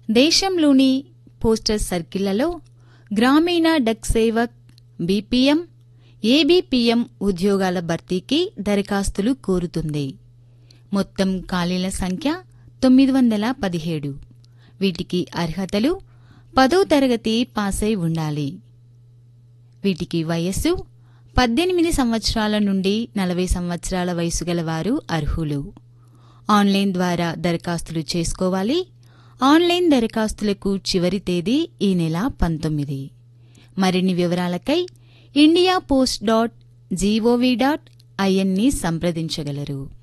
దేశంలోని పోస్టల్ సర్కిళ్లలో గ్రామీణ duck Sevak BPM ABPM ఉద్యోగాల భర్తీకి దరఖాస్తులు కోరుతుంది మొత్తం ఖాళీల సంఖ్య తొమ్మిది వందల పదిహేడు వీటికి అర్హతలు పదో తరగతి పాసై ఉండాలి వీటికి వయస్సు పద్దెనిమిది సంవత్సరాల నుండి నలభై సంవత్సరాల వయసు గల వారు అర్హులు ఆన్లైన్ ద్వారా దరఖాస్తులు చేసుకోవాలి ఆన్లైన్ దరఖాస్తులకు చివరి తేదీ ఈ నెల పంతొమ్మిది మరిన్ని వివరాలకై India post dot G O V dot ఐఎన్ని సంప్రదించగలరు